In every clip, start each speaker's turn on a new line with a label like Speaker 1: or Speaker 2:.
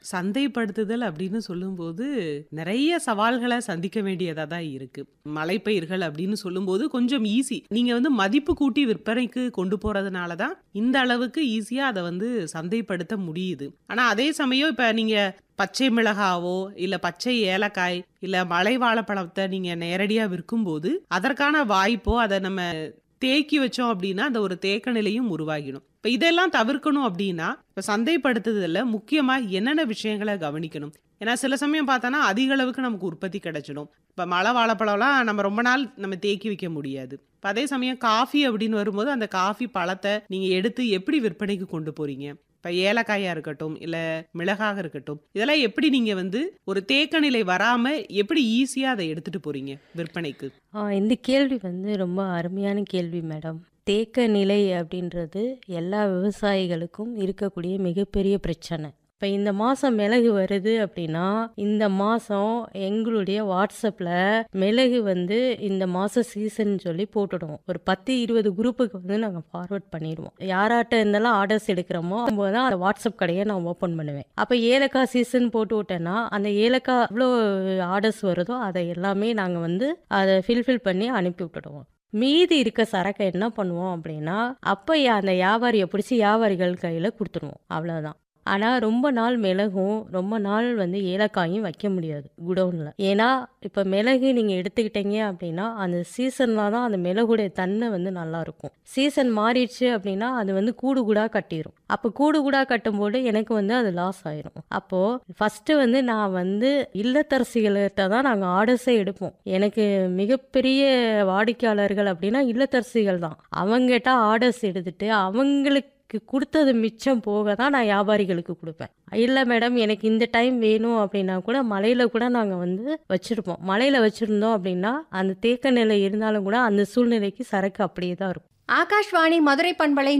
Speaker 1: சந்தைப்படுத்துதல் அப்படின்னு சொல்லும்போது நிறைய சவால்கள சந்திக்க வேண்டியதா தான் இருக்கு. மலைப்பயிர்கள் அப்படின்னு சொல்லும்போது கொஞ்சம் ஈஸி. நீங்க வந்து மதிப்பு கூட்டி விற்பனைக்கு கொண்டு போறதுனால தான் இந்த அளவுக்கு ஈஸியா அத வந்து சந்தைப்படுத்த முடியுது. ஆனா அதே சமயம் இப்ப நீங்க பச்சை மிளகாவோ, இல்ல பச்சை ஏலக்காய், இல்ல மலை வாழைப்பழத்த நீங்க நேரடியா விற்கும்போது, அதற்கான வாய்ப்போ அத நம்ம தேக்கி வச்சோம் அப்படின்னா, அந்த ஒரு தேக்க நிலையும் உருவாகிடும். இப்ப இதெல்லாம் தவிர்க்கணும் அப்படின்னா, இப்ப சந்தைப்படுத்துதல்ல முக்கியமா என்னென்ன விஷயங்கள கவனிக்கணும்? ஏன்னா சில சமயம் பார்த்தோன்னா, அதிக அளவுக்கு நமக்கு உற்பத்தி கிடைச்சிடும். இப்ப மலை வாழைப்பழம்லாம் நம்ம ரொம்ப நாள் நம்ம தேக்கி வைக்க முடியாது. இப்ப அதே சமயம் காஃபி அப்படின்னு வரும்போது, அந்த காஃபி பழத்த நீங்க எடுத்து எப்படி விற்பனைக்கு கொண்டு போறீங்க? இப்ப ஏலக்காயா இருக்கட்டும், இல்ல மிளகாக இருக்கட்டும், இதெல்லாம் எப்படி நீங்க வந்து ஒரு தேக்க நிலை வராம எப்படி ஈஸியா அத எடுத்துட்டு போறீங்க விற்பனைக்கு?
Speaker 2: ஆ இந்த கேள்வி வந்து ரொம்ப அருமையான கேள்வி மேடம். தேக்க நிலை அப்படின்றது எல்லா விவசாயிகளுக்கும் இருக்கக்கூடிய மிகப்பெரிய பிரச்சனை. இப்ப இந்த மாசம் மிளகு வருது அப்படின்னா, இந்த மாசம் எங்களுடைய WhatsAppல மிளகு வந்து இந்த மாசம் சீசன் சொல்லி போட்டுடுவோம். ஒரு 10, 20 குரூப்புக்கு வந்து நாங்க ஃபார்வர்ட் பண்ணிருவோம். யாராட்ட இருந்தெல்லாம் ஆர்டர்ஸ் எடுக்கிறோமோ, அப்போ தான் அந்த WhatsApp கடைய நான் ஓப்பன் பண்ணுவேன். அப்ப ஏலக்காய் சீசன் போட்டு விட்டேன்னா, அந்த ஏலக்காய் எவ்வளோ ஆர்டர்ஸ் வருதோ, அத எல்லாமே நாங்க வந்து அத ஃபில்ஃபில் பண்ணி அனுப்பி விட்டுடுவோம். மீதி இருக்க சரக்க என்ன பண்ணுவோம் அப்படின்னா, அப்ப அந்த வியாபாரிய பிடிச்சு வியாபாரிகள் கையில குடுத்துருவோம். அவ்வளோதான். ஆனா ரொம்ப நாள் மிளகும், ரொம்ப நாள் வந்து ஏலக்காயும் வைக்க முடியாது குடோன்ல. ஏன்னா, இப்ப மிளகு நீங்க எடுத்துக்கிட்டீங்க அப்படின்னா, அந்த சீசன்ல தான் அந்த மிளகுடைய தன்மை வந்து நல்லாருக்கும். சீசன் மாறிடுச்சு அப்படின்னா, அது வந்து கூடு கூடா கட்டிரும். அப்ப கூடு கூடா கட்டும்போது எனக்கு வந்து அது லாஸ் ஆயிரும். அப்போ ஃபர்ஸ்ட்டு வந்து நான் வந்து இல்லத்தரசிகள்கிட்ட தான் நாங்க ஆர்டர்ஸே எடுப்போம். எனக்கு மிகப்பெரிய வாடிக்கையாளர்கள் அப்படின்னா இல்லத்தரசிகள் தான். அவங்கட்ட ஆர்டர்ஸ் எடுத்துட்டு, அவங்களுக்கு குடுத்தது மிச்சம் போக தான் நான் வியாபாரிகளுக்கு குடுப்பேன். இல்ல மேடம் எனக்கு இந்த டைம் வேணும் அப்படின்னா கூட மலையில கூட நாங்க வந்து வச்சிருப்போம். மலையில வச்சிருந்தோம் அப்படின்னா, அந்த தேக்க நிலை இருந்தாலும் கூட அந்த சூழ்நிலைக்கு சரக்கு அப்படியே தான் இருக்கும்.
Speaker 3: ஆகாஷ்வாணி மதுரை பண்பலை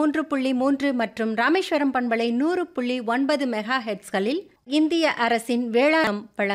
Speaker 3: 103.3 மற்றும் ராமேஸ்வரம் பண்பலை 100.9 மெகா ஹெர்ட்ஸ்களில் இந்திய அரசின் வேளாண் வழங்க